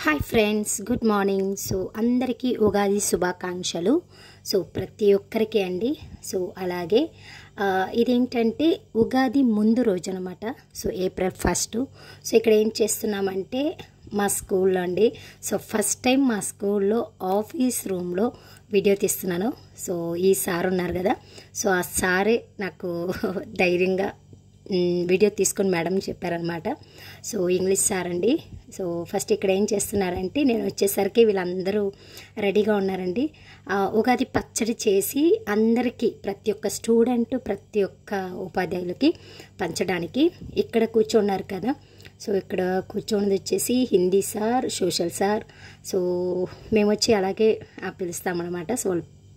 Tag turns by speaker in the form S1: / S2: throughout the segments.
S1: hi friends good morning so అందరికీ ఉగాది శుభాకాంక్షలు so ప్రతి ఒక్కరికి అండి సో అలాగే ఆ, ఇదేంటంటే ఉగాది ముందు రోజు అనమాట సో ఏప్రిల్ ఫస్ట్ సో ఇక్కడ ఏం చేస్తున్నామంటే మా స్కూల్లో అండి సో ఫస్ట్ టైం మా స్కూల్లో ఆఫీస్ రూమ్లో వీడియో తీస్తున్నాను సో ఈ సార్ ఉన్నారు కదా సో ఆ సారే నాకు ధైర్యంగా మ్, వీడియో తీసుకొని మేడం చెప్పారనమాట సో ఇంగ్లీష్ సార్ అండి సో ఫస్ట్ ఇక్కడ ఏం చేస్తున్నారంటే నేను వచ్చేసరికి వీళ్ళందరూ రెడీగా ఉన్నారండి ఆ, ఉగాది పచ్చడి చేసి అందరికీ ప్రతి ఒక్క స్టూడెంట్ ప్రతి ఒక్క ఉపాధ్యాయులకి పంచడానికి ఇక్కడ కూర్చున్నారు కదా సో ఇక్కడ కూర్చోన్నది వచ్చేసి Hindi sir social sir so మేము వచ్చి అలాగే ఆ, పిలుస్తామన్నమాట సో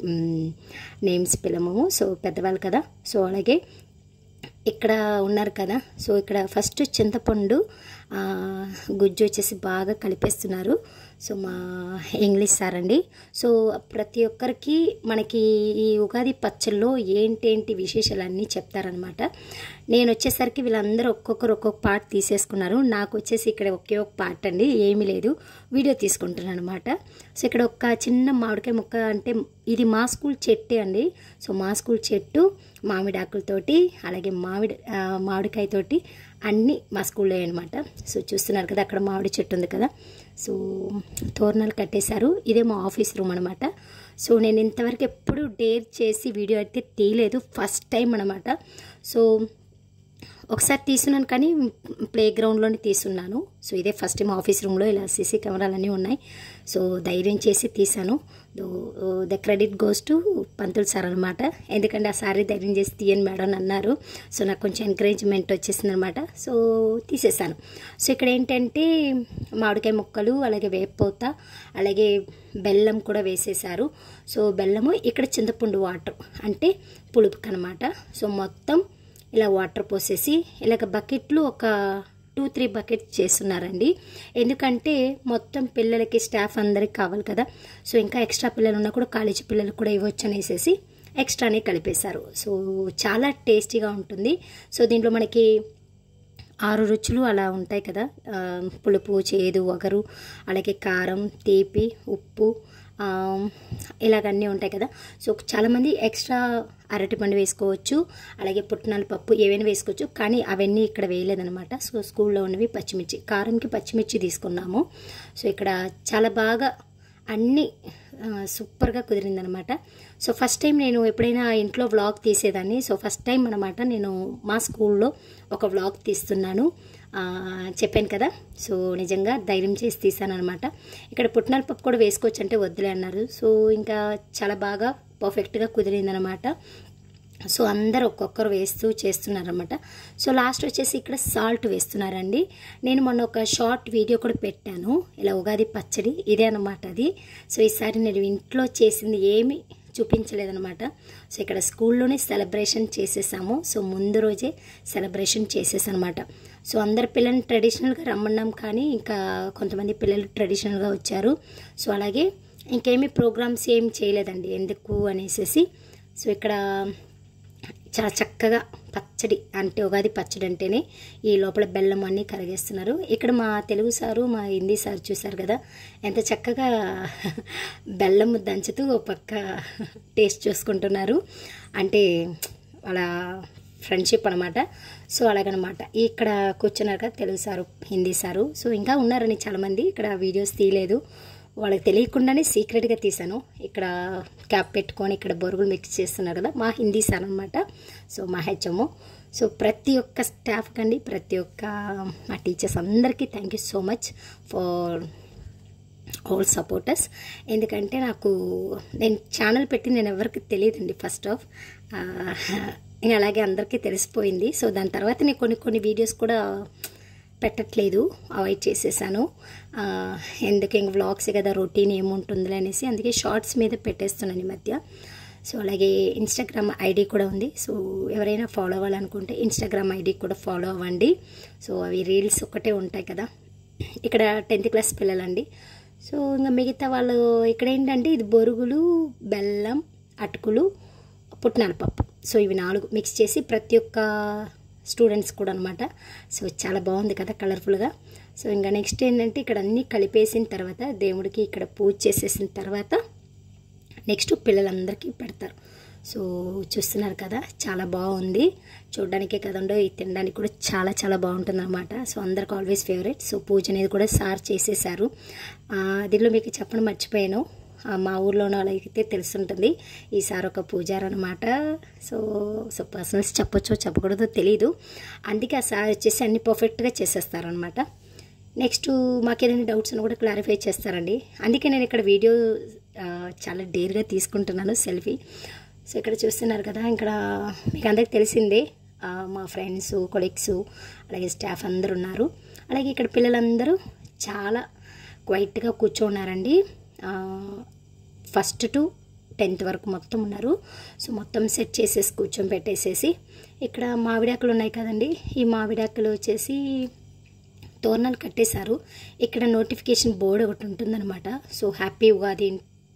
S1: నేమ్స్ పిలము సో పెద్దవాళ్ళు కదా సో అలాగే ఇక్కడ ఉన్నారు కదా సో ఇక్కడ ఫస్ట్ చింతపండు ఆ, గుజ్జు వచ్చేసి బాగా కలిపేస్తున్నారు సో మా ఇంగ్లీష్ సార్ అండి సో ప్రతి ఒక్కరికి మనకి ఈ ఉగాది పచ్చల్లో ఏంటేంటి విశేషాలన్నీ చెప్తారనమాట నేను వచ్చేసరికి వీళ్ళందరూ ఒక్కొక్కరు ఒక్కొక్క పార్ట్ తీసేసుకున్నారు నాకు వచ్చేసి ఇక్కడ ఒకే ఒక పార్ట్ అండి ఏమీ లేదు వీడియో తీసుకుంటున్నాను అనమాట సో ఇక్కడ ఒక చిన్న మామిడికాయ ముక్క అంటే ఇది మా స్కూల్ చెట్టే అండి సో మా స్కూల్ చెట్టు మామిడి ఆకులతోటి అలాగే మామిడి ఆ, మామిడికాయతోటి అన్నీ మా స్కూల్లో అనమాట సో చూస్తున్నారు కదా అక్కడ మామిడి చెట్టు ఉంది కదా సో తోరణాలు కట్టేశారు ఇదే మా ఆఫీస్ రూమ్ అనమాట సో నేను ఇంతవరకు ఎప్పుడు డేర్ చేసి వీడియో అయితే తీయలేదు ఫస్ట్ టైం అనమాట సో ఒకసారి తీసున్నాను కానీ ప్లే గ్రౌండ్లోనే తీసున్నాను సో ఇదే ఫస్ట్ టైం ఆఫీస్ రూమ్లో ఇలా సీసీ కెమెరాలు అన్నీ ఉన్నాయి సో ధైర్యం చేసి తీసాను ద క్రెడిట్ గోస్ టు పంతులు సార్ అనమాట ఎందుకంటే ఆ సారీ ధైర్యం చేసి తీయని మేడం అని అన్నారు సో నాకు కొంచెం ఎంకరేజ్మెంట్ వచ్చేసింది అనమాట సో తీసేసాను సో ఇక్కడ ఏంటంటే మామిడికాయ ముక్కలు అలాగే వేపపోత అలాగే బెల్లం కూడా వేసేసారు సో బెల్లము ఇక్కడ చింతపండు వాటర్ అంటే పులుపుకి అనమాట సో మొత్తం ఇలా వాటర్ పోసేసి ఇలాగ బకెట్లు ఒక టూ త్రీ బకెట్స్ చేస్తున్నారండి ఎందుకంటే మొత్తం పిల్లలకి స్టాఫ్ అందరికి కావాలి కదా సో ఇంకా ఎక్స్ట్రా పిల్లలు ఉన్నా కూడా కాలేజీ పిల్లలకు కూడా ఇవ్వచ్చు అనేసి ఎక్స్ట్రానే కలిపేశారు సో చాలా టేస్టీగా ఉంటుంది సో దీంట్లో మనకి ఆరు రుచులు అలా ఉంటాయి కదా ఆ, పులుపు చేదు వగరు అలాగే కారం తీపి ఉప్పు ఆ, ఇలాగన్నీ ఉంటాయి కదా సో చాలామంది ఎక్స్ట్రా అరటిపండు వేసుకోవచ్చు అలాగే పుట్నాల పప్పు ఏవైనా వేసుకోవచ్చు కానీ అవన్నీ ఇక్కడ వేయలేదనమాట సో స్కూల్లో ఉన్నవి పచ్చిమిర్చి కారంకి పచ్చిమిర్చి తీసుకున్నాము సో ఇక్కడ చాలా బాగా అన్నీ ఆ, సూపర్గా కుదిరిందనమాట సో ఫస్ట్ టైం నేను ఎప్పుడైనా ఇంట్లో వ్లాగ్ తీసేదాన్ని సో ఫస్ట్ టైం అనమాట నేను మా స్కూల్లో ఒక వ్లాగ్ తీస్తున్నాను ఆ, చెప్పాను కదా సో నిజంగా ధైర్యం చేసి తీసాను అనమాట ఇక్కడ పుట్నాల పప్పు కూడా వేసుకోవచ్చు అంటే వద్దులే అన్నారు సో ఇంకా చాలా బాగా పర్ఫెక్ట్గా కుదిరిందనమాట సో అందరు ఒక్కొక్కరు వేస్తూ చేస్తున్నారనమాట సో లాస్ట్ వచ్చేసి ఇక్కడ సాల్ట్ వేస్తున్నారండి నేను మొన్న ఒక షార్ట్ వీడియో కూడా పెట్టాను ఇలా ఉగాది పచ్చడి ఇదే అనమాట అది సో ఈసారి నేను ఇంట్లో చేసింది ఏమి చూపించలేదనమాట సో ఇక్కడ స్కూల్లోనే సెలబ్రేషన్ చేసేసాము సో ముందు రోజే సెలబ్రేషన్ చేసేసనమాట సో అందరు పిల్లల్ని ట్రెడిషనల్గా రమ్మన్నాం కానీ ఇంకా కొంతమంది పిల్లలు ట్రెడిషనల్గా వచ్చారు సో అలాగే ఇంకేమీ ప్రోగ్రామ్స్ ఏం చేయలేదండి ఎందుకు అనేసి సో ఇక్కడ చాలా చక్కగా పచ్చడి అంటే ఉగాది పచ్చడి అంటేనే ఈ లోపల బెల్లం అన్నీ కరిగేస్తున్నారు ఇక్కడ మా తెలుగు సారు మా హిందీ సార్ చూశారు కదా ఎంత చక్కగా బెల్లం దంచుతూ ఒక పక్క టేస్ట్ చూసుకుంటున్నారు అంటే వాళ్ళ ఫ్రెండ్షిప్ అనమాట సో అలాగనమాట ఇక్కడ కూర్చున్నారు కదా Telugu sir Hindi sir so ఇంకా ఉన్నారని చాలామంది ఇక్కడ వీడియోస్ తీయలేదు వాళ్ళకి తెలియకుండానే సీక్రెట్గా తీసాను ఇక్కడ క్యాప్ పెట్టుకొని ఇక్కడ బొరుగులు మిక్స్ చేస్తున్నారు కదా మా హిందీ సార్ అనమాట సో మా హెచ్ఎము సో ప్రతి ఒక్క స్టాఫ్ కండి ప్రతి ఒక్క మా టీచర్స్ అందరికీ thank you so much for all supporters ఎందుకంటే నాకు నేను ఛానల్ పెట్టి నేను ఎవరికి తెలియదండి ఫస్ట్ ఆఫ్ ఇంకా అలాగే అందరికీ తెలిసిపోయింది సో దాని తర్వాత నేను కొన్ని కొన్ని వీడియోస్ కూడా పెట్టట్లేదు అవాయిడ్ చేసేసాను ఆ, ఎందుకు ఇంక వ్లాగ్స్ కదా రొటీన్ ఏముంటుందిలే అనేసి అందుకే షార్ట్స్ మీద పెట్టేస్తున్నాను ఈ మధ్య సో అలాగే ఇన్స్టాగ్రామ్ ఐడి కూడా ఉంది సో ఎవరైనా ఫాలో అవ్వాలనుకుంటే ఇన్స్టాగ్రామ్ ఐడి కూడా ఫాలో అవ్వండి సో అవి రీల్స్ ఒక్కటే ఉంటాయి కదా ఇక్కడ టెన్త్ క్లాస్ పిల్లలండి సో ఇంకా మిగతా వాళ్ళు ఇక్కడ ఏంటంటే ఇది బొరుగులు బెల్లం అటుకులు పుట్నాల పప్పు సో ఇవి నాలుగు మిక్స్ చేసి ప్రతి ఒక్క స్టూడెంట్స్ కూడా అనమాట సో చాలా బాగుంది కదా కలర్ఫుల్గా సో ఇంకా నెక్స్ట్ ఏంటంటే ఇక్కడ అన్నీ కలిపేసిన తర్వాత దేవుడికి ఇక్కడ పూజ చేసేసిన తర్వాత నెక్స్ట్ పిల్లలందరికీ పెడతారు సో చూస్తున్నారు కదా చాలా బాగుంది చూడడానికే కదండో ఇది తినడానికి కూడా చాలా చాలా బాగుంటుంది అనమాట సో అందరికి ఆల్వేస్ ఫేవరెట్ సో పూజ అనేది కూడా సార్ చేసేసారు ఆ, దీనిలో మీకు చెప్పడం మర్చిపోయాను ఆ, మా ఊర్లోనూ అలాగైతే తెలుసుంటుంది ఈ సార్ ఒక పూజారు అనమాట సో సో పర్సనల్స్ చెప్పొచ్చో చెప్పకూడదో తెలీదు అందుకే ఆ సార్ వచ్చేసి అన్ని పర్ఫెక్ట్గా చేసేస్తారనమాట నెక్స్ట్ మాకు ఏదైనా డౌట్స్ ఉన్నా కూడా క్లారిఫై చేస్తారండి అందుకే నేను ఇక్కడ వీడియో ఆ, చాలా డేర్గా తీసుకుంటున్నాను సెల్ఫీ సో ఇక్కడ చూస్తున్నారు కదా ఇక్కడ మీకు అందరికి తెలిసిందే ఆ, మా ఫ్రెండ్స్ కొలీగ్స్ అలాగే స్టాఫ్ అందరూ ఉన్నారు అలాగే ఇక్కడ పిల్లలందరూ చాలా క్వైట్గా కూర్చోన్నారండి ఫస్ట్ టు టెన్త్ వరకు మొత్తం ఉన్నారు సో మొత్తం సెట్ చేసేసి కూర్చొని పెట్టేసేసి ఇక్కడ మామిడాకులు ఉన్నాయి కదండి ఈ మామిడాకులు వచ్చేసి తోరణాలు కట్టేశారు ఇక్కడ నోటిఫికేషన్ బోర్డు ఒకటి ఉంటుందన్నమాట సో హ్యాపీ ఉగాది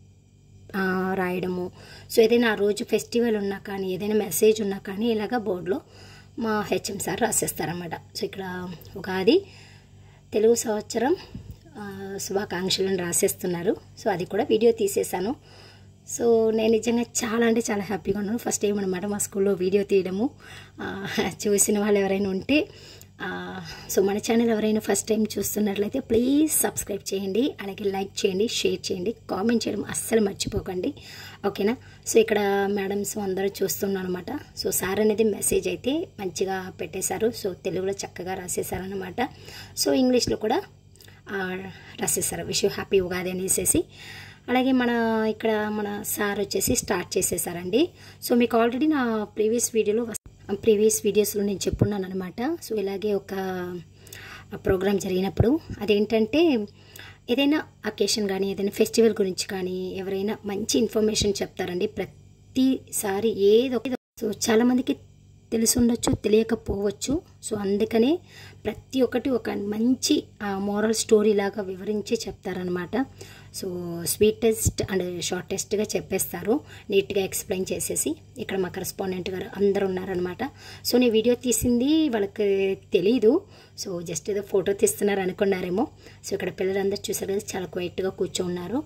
S1: ఆ, రాయడము సో ఏదైనా ఆ రోజు ఫెస్టివల్ ఉన్నా కానీ ఏదైనా మెసేజ్ ఉన్నా కానీ ఇలాగ బోర్డులో మా హెచ్ఎం సార్ రాసేస్తారన్నమాట సో ఇక్కడ ఉగాది తెలుగు సంవత్సరం ఆ, శుభాకాంక్షలను రాసేస్తున్నారు సో అది కూడా వీడియో తీసేశాను సో నేను నిజంగా చాలా అంటే చాలా హ్యాపీగా ఉన్నాను ఫస్ట్ టైం అనమాట మా స్కూల్లో వీడియో తీయడము ఆ, చూసిన వాళ్ళు ఎవరైనా ఉంటే ఆ, సో మన ఛానల్ ఎవరైనా ఫస్ట్ టైం చూస్తున్నట్లయితే ప్లీజ్ సబ్స్క్రైబ్ చేయండి అలాగే లైక్ చేయండి షేర్ చేయండి కామెంట్ చేయడం అస్సలు మర్చిపోకండి ఓకేనా సో ఇక్కడ మేడమ్స్ అందరూ చూస్తున్నాం అనమాట సో సార్ అనేది మెసేజ్ అయితే మంచిగా పెట్టేశారు సో తెలుగులో చక్కగా రాసేసారనమాట సో ఇంగ్లీష్లో కూడా ఆ, రాసేసారు విష్ యూ హ్యాపీ ఉగాది అనేసి అలాగే మన ఇక్కడ మన సార్ వచ్చేసి స్టార్ట్ చేసేసారండి సో మీకు ఆల్రెడీ నా ప్రీవియస్ వీడియోలో ప్రీవియస్ వీడియోస్లో నేను చెప్పున్నాను అనమాట సో ఇలాగే ఒక ప్రోగ్రామ్ జరిగినప్పుడు అదేంటంటే ఏదైనా అకేషన్ కానీ ఏదైనా ఫెస్టివల్ గురించి కానీ ఎవరైనా మంచి ఇన్ఫర్మేషన్ చెప్తారండి ప్రతిసారి ఏదో సో చాలామందికి తెలిసి ఉండొచ్చు తెలియకపోవచ్చు సో అందుకనే ప్రతి ఒక్కటి ఒక మంచి మోరల్ స్టోరీ లాగా వివరించి చెప్తారనమాట సో స్వీటెస్ట్ అండ్ షార్టెస్ట్గా చెప్పేస్తారు నీట్గా ఎక్స్ప్లెయిన్ చేసేసి ఇక్కడ మా కరెస్పాండెంట్ గారు అందరు ఉన్నారనమాట సో నేను వీడియో తీసింది వాళ్ళకి తెలీదు సో జస్ట్ ఏదో ఫోటో తీస్తున్నారు అనుకున్నారేమో సో ఇక్కడ పిల్లలందరూ చూసారు కదా చాలా క్వైట్గా కూర్చోన్నారు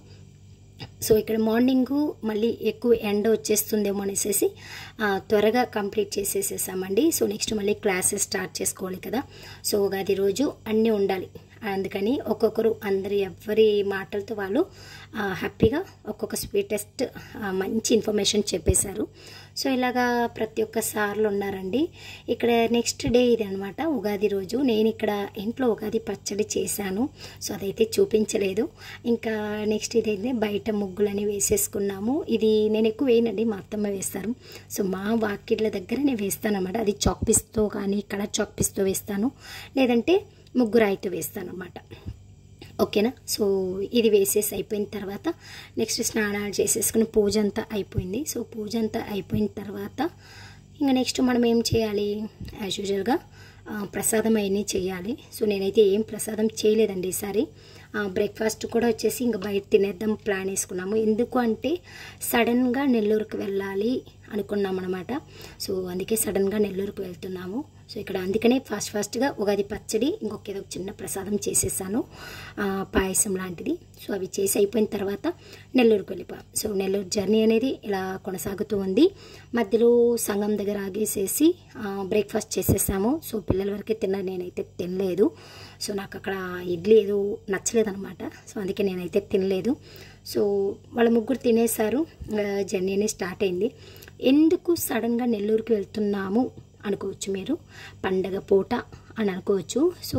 S1: సో ఇక్కడ మార్నింగ్ మళ్ళీ ఎక్కువ ఎండ వచ్చేస్తుందేమో అనేసి ఆ, త్వరగా కంప్లీట్ చేసేసేసామండి సో నెక్స్ట్ మళ్ళీ క్లాసెస్ స్టార్ట్ చేసుకోవాలి కదా సో ఉగాది రోజు అన్నీ ఉండాలి అందుకని ఒక్కొక్కరు అందరి ఎవరి మాటలతో వాళ్ళు ఆ, హ్యాపీగా ఒక్కొక్క స్వీటెస్ట్ మంచి ఇన్ఫర్మేషన్ చెప్పేశారు సో ఇలాగా ప్రతి ఒక్క సార్లు ఉన్నారండి ఇక్కడ నెక్స్ట్ డే ఇది అనమాట ఉగాది రోజు నేను ఇక్కడ ఇంట్లో ఉగాది పచ్చడి చేశాను సో అదైతే చూపించలేదు ఇంకా నెక్స్ట్ ఇదైతే బయట ముగ్గులని వేసేసుకున్నాము ఇది నేను ఎక్కువ వేయనండి మా అత్తమ్మ వేస్తారు సో మా వాకిట్ల దగ్గర నేను వేస్తాను అనమాట అది చాక్ పీస్తో కానీ కలర్ చాక్ పీస్తో వేస్తాను లేదంటే ముగ్గు రాయితో వేస్తాను అనమాట ఓకేనా సో ఇది వేసేసి అయిపోయిన తర్వాత నెక్స్ట్ స్నానాలు చేసేసుకుని పూజ అంతా అయిపోయింది సో పూజ అంతా అయిపోయిన తర్వాత ఇంకా నెక్స్ట్ మనం ఏం చేయాలి యాజ్ యూజువల్గా ప్రసాదం అవన్నీ చేయాలి సో నేనైతే ఏం ప్రసాదం చేయలేదండి ఈసారి బ్రేక్ఫాస్ట్ కూడా వచ్చేసి ఇంకా బయట తినేద్దాం ప్లాన్ వేసుకున్నాము ఎందుకు అంటే సడన్గా నెల్లూరుకు వెళ్ళాలి అనుకున్నాం అనమాట సో అందుకే సడన్గా నెల్లూరుకు వెళ్తున్నాము సో ఇక్కడ అందుకనే ఫాస్ట్ ఫాస్ట్గా ఉగాది పచ్చడి ఇంకొక ఏదో ఒక చిన్న ప్రసాదం చేసేసాను ఆ, పాయసం లాంటిది సో అవి చేసి అయిపోయిన తర్వాత నెల్లూరుకు వెళ్ళిపోయాం సో నెల్లూరు జర్నీ అనేది ఇలా కొనసాగుతూ ఉంది మధ్యలో సంఘం దగ్గర ఆగేసేసి బ్రేక్ఫాస్ట్ చేసేసాము సో పిల్లల వరకే తిన్నారు నేనైతే తినలేదు సో నాకు అక్కడ ఇడ్లీ ఏదో నచ్చలేదనమాట సో అందుకే నేనైతే తినలేదు సో వాళ్ళ ముగ్గురు తినేశారు ఇంకా జర్నీ అనేది స్టార్ట్ అయింది ఎందుకు సడన్గా నెల్లూరుకి వెళ్తున్నాము అనుకోవచ్చు మీరు పండగ పూట అని అనుకోవచ్చు సో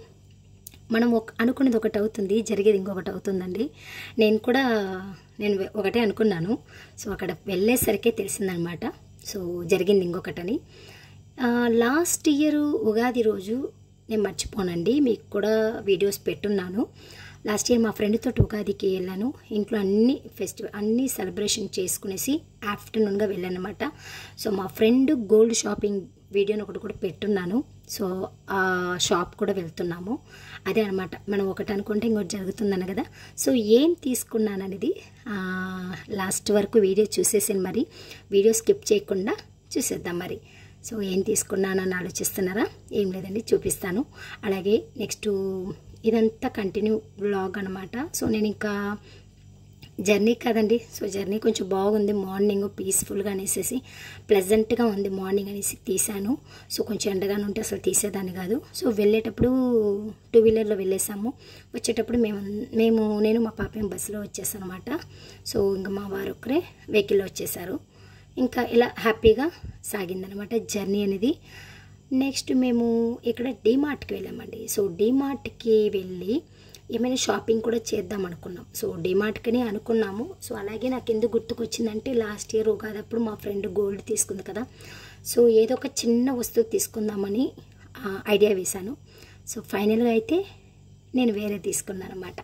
S1: మనం ఒక అనుకునేది ఒకటి అవుతుంది జరిగేది ఇంకొకటి అవుతుందండి నేను కూడా నేను వె- ఒకటే అనుకున్నాను సో అక్కడ వెళ్ళేసరికే తెలిసిందనమాట సో జరిగింది ఇంకొకటని ఆ, లాస్ట్ ఇయర్ ఉగాది రోజు నేను మర్చిపోనండి మీకు కూడా వీడియోస్ పెట్టున్నాను లాస్ట్ ఇయర్ మా ఫ్రెండ్ తోటి ఉగాదికి వెళ్ళాను ఇంట్లో అన్ని ఫెస్టివల్ అన్ని సెలబ్రేషన్ చేసుకునేసి ఆఫ్టర్నూన్గా వెళ్ళాను అనమాట సో మా ఫ్రెండ్ గోల్డ్ షాపింగ్ వీడియోని ఒకటి కూడా పెట్టున్నాను సో ఆ షాప్ కూడా వెళ్తున్నాము అదే అనమాట మనం ఒకటి అనుకుంటే ఇంకోటి జరుగుతుందన్న కదా సో ఏం తీసుకున్నాను అనేది లాస్ట్ వరకు వీడియో చూసేసాను మరి వీడియో స్కిప్ చేయకుండా చూసేద్దాం మరి సో ఏం తీసుకున్నానని ఆలోచిస్తున్నారా ఏం లేదండి చూపిస్తాను అలాగే నెక్స్ట్ ఇదంతా కంటిన్యూ బ్లాగ్ అనమాట సో నేను ఇంకా జర్నీ కదండి సో జర్నీ కొంచెం బాగుంది మార్నింగ్ పీస్ఫుల్గా అనేసి ప్లెజెంట్గా ఉంది మార్నింగ్ అనేసి తీశాను సో కొంచెం ఎండగానే ఉంటే అసలు తీసేదాన్ని కాదు సో వెళ్ళేటప్పుడు టూ వీలర్లో వెళ్ళేసాము వచ్చేటప్పుడు మేము మేము నేను మా పాప ఏం బస్సులో వచ్చేసాను అనమాట సో ఇంకా మా వారు ఒక్కరే వెహికల్లో వచ్చేసారు ఇంకా ఇలా హ్యాపీగా సాగిందనమాట జర్నీ అనేది నెక్స్ట్ మేము ఇక్కడ డీమార్ట్కి వెళ్ళామండి సో డీమార్ట్కి వెళ్ళి ఏమైనా షాపింగ్ కూడా చేద్దాం అనుకున్నాం సో డిమార్ట్కని అనుకున్నాము సో అలాగే నాకు ఎందుకు గుర్తుకొచ్చిందంటే లాస్ట్ ఇయర్ ఉగాది అప్పుడు మా ఫ్రెండ్ గోల్డ్ తీసుకుంది కదా సో ఏదో ఒక చిన్న వస్తువు తీసుకుందామని ఐడియా వేశాను సో ఫైనల్గా అయితే నేను వేరే తీసుకున్నాను అనమాట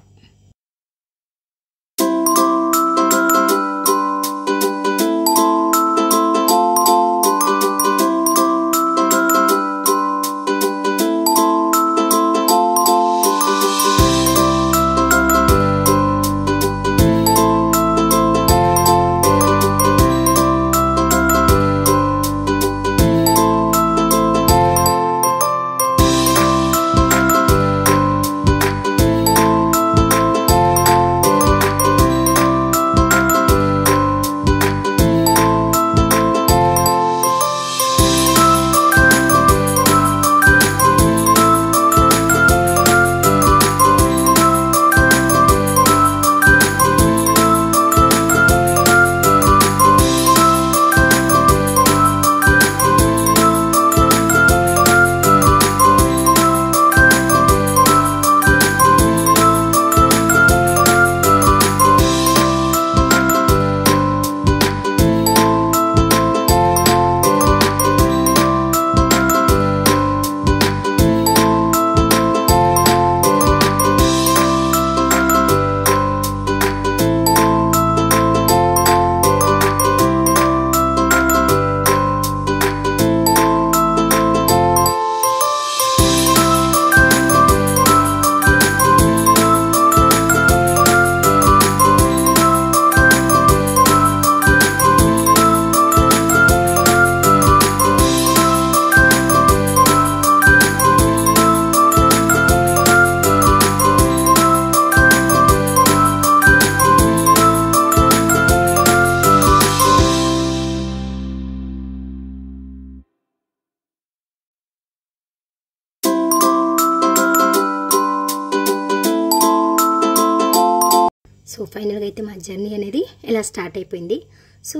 S1: సో ఫైనల్గా అయితే మా జర్నీ అనేది ఇలా స్టార్ట్ అయిపోయింది సో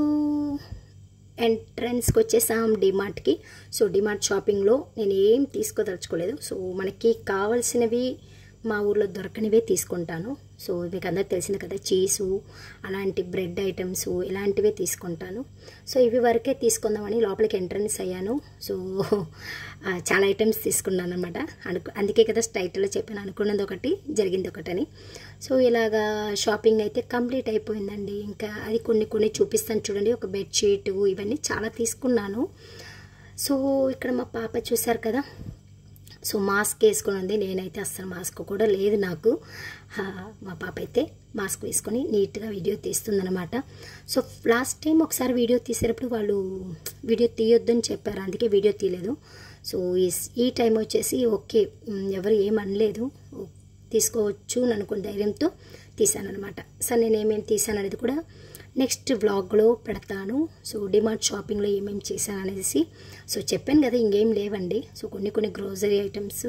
S1: ఎంట్రన్స్కి వచ్చేసాం డిమార్ట్కి సో డిమార్ట్ షాపింగ్లో నేను ఏం తీసుకోదలుచుకోలేదు సో మనకి కావాల్సినవి మా ఊర్లో దొరకనివే తీసుకుంటాను సో మీకు అందరికి తెలిసింది కదా చీసు అలాంటి బ్రెడ్ ఐటమ్స్ ఇలాంటివే తీసుకుంటాను సో ఇవి వరకే తీసుకుందామని లోపలికి ఎంట్రన్స్ అయ్యాను సో ఆ, చాలా ఐటమ్స్ తీసుకున్నాను అనమాట అనుకు అందుకే కదా టైటిల్లో చెప్పాను అనుకున్నది ఒకటి జరిగింది ఒకటని సో ఇలాగా షాపింగ్ అయితే కంప్లీట్ అయిపోయిందండి ఇంకా అది కొన్ని కొన్ని చూపిస్తాను చూడండి ఒక బెడ్షీట్ ఇవన్నీ చాలా తీసుకున్నాను సో ఇక్కడ మా పాప చూశారు కదా సో మాస్క్ వేసుకొని ఉంది నేనైతే అస్సలు మాస్క్ కూడా లేదు నాకు హా, మా పాప అయితే మాస్క్ వేసుకొని నీట్గా వీడియో తీస్తుందనమాట సో లాస్ట్ టైం ఒకసారి వీడియో తీసేటప్పుడు వాళ్ళు వీడియో తీయొద్దని చెప్పారు అందుకే వీడియో తీయలేదు సో ఈ ఈ టైం వచ్చేసి ఓకే ఉమ్, ఎవరు ఏమనలేదు తీసుకోవచ్చు అని అనుకున్న ధైర్యంతో తీశానమాట సో నేను ఏమేమి తీసాను అనేది కూడా నెక్స్ట్ వ్లాగ్లో పెడతాను సో డిమార్ట్ షాపింగ్లో ఏమేమి చేశాను అనేసి సో చెప్పాను కదా ఇంకేం లేవండి సో కొన్ని కొన్ని గ్రోసరీ ఐటమ్స్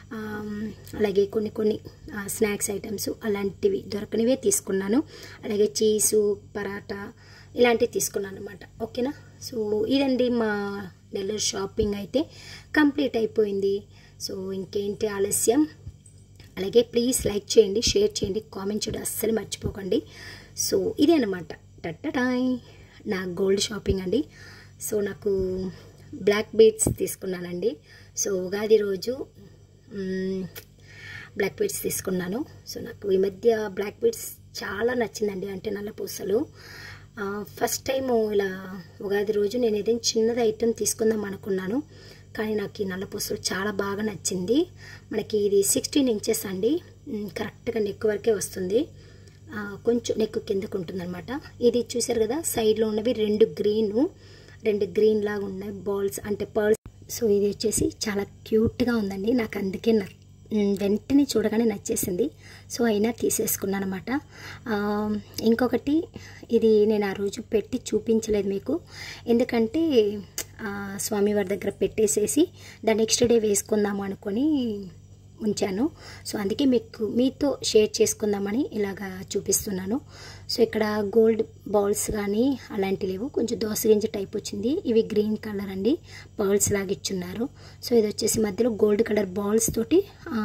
S1: అలాగే కొన్ని కొన్ని స్నాక్స్ ఐటమ్స్ అలాంటివి దొరకనివే తీసుకున్నాను అలాగే చీసు పరాటా ఇలాంటివి తీసుకున్నాను అనమాట ఓకేనా సో ఇదండి మా నెల్లూరు షాపింగ్ అయితే కంప్లీట్ అయిపోయింది సో ఇంకేంటి ఆలస్యం అలాగే ప్లీజ్ లైక్ చేయండి షేర్ చేయండి కామెంట్ చేయడం అస్సలు మర్చిపోకండి సో ఇదే అనమాట టట్టటాయ్ నా గోల్డ్ షాపింగ్ అండి సో నాకు బ్లాక్ బీడ్స్ తీసుకున్నానండి సో ఉగాది రోజు మ్, బ్లాక్ బీడ్స్ తీసుకున్నాను సో నాకు ఈ మధ్య బ్లాక్ బీడ్స్ చాలా నచ్చిందండి అంటే నల్ల పూసలు ఆ, ఫస్ట్ టైం ఇలా ఉగాది రోజు నేను ఏదైనా చిన్నది ఐటెం తీసుకుందాం అనుకున్నాను కానీ నాకు ఈ నల్ల పూసలు చాలా బాగా నచ్చింది మనకి ఇది సిక్స్టీన్ ఇంచెస్ అండి మ్, కరెక్ట్గా నెక్ వరకే వస్తుంది ఆ, కొంచెం నెక్ కిందకు ఉంటుందన్నమాట ఇది చూసారు కదా సైడ్లో ఉన్నవి రెండు గ్రీను రెండు గ్రీన్ లాగా ఉన్నాయి బాల్స్ అంటే పర్ల్స్ సో ఇది వచ్చేసి చాలా క్యూట్గా ఉందండి నాకు అందుకే నా మ్, వెంటనే చూడగానే నచ్చేసింది సో అయినా తీసేసుకున్నాను అనమాట ఇంకొకటి ఇది నేను ఆ రోజు పెట్టి చూపించలేదు మీకు ఎందుకంటే ఆ, స్వామివారి దగ్గర పెట్టేసేసి ద నెక్స్ట్ డే వేసుకుందాము అనుకొని ఉంచాను సో అందుకే మీకు మీతో షేర్ చేసుకుందామని ఇలాగా చూపిస్తున్నాను సో ఇక్కడ గోల్డ్ బాల్స్ కానీ అలాంటివి లేవు కొంచెం దోసగింజ టైప్ వచ్చింది ఇవి గ్రీన్ కలర్ అండి పర్ల్స్ లాగా ఇచ్చున్నారు సో ఇది వచ్చేసి మధ్యలో గోల్డ్ కలర్ బాల్స్ తోటి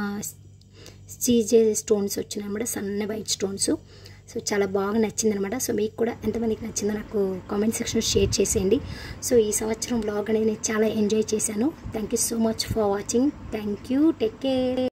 S1: సీజే స్టోన్స్ వచ్చినాయి అన్నమాట సన్న వైట్ స్టోన్స్ సో చాలా బాగా నచ్చింది అనమాట సో మీకు కూడా ఎంతమందికి నచ్చిందో నాకు కామెంట్ సెక్షన్లో షేర్ చేసేయండి సో ఈ సంవత్సరం బ్లాగ్ అనేది నేను చాలా ఎంజాయ్ చేశాను thank you so much for watching thank you take care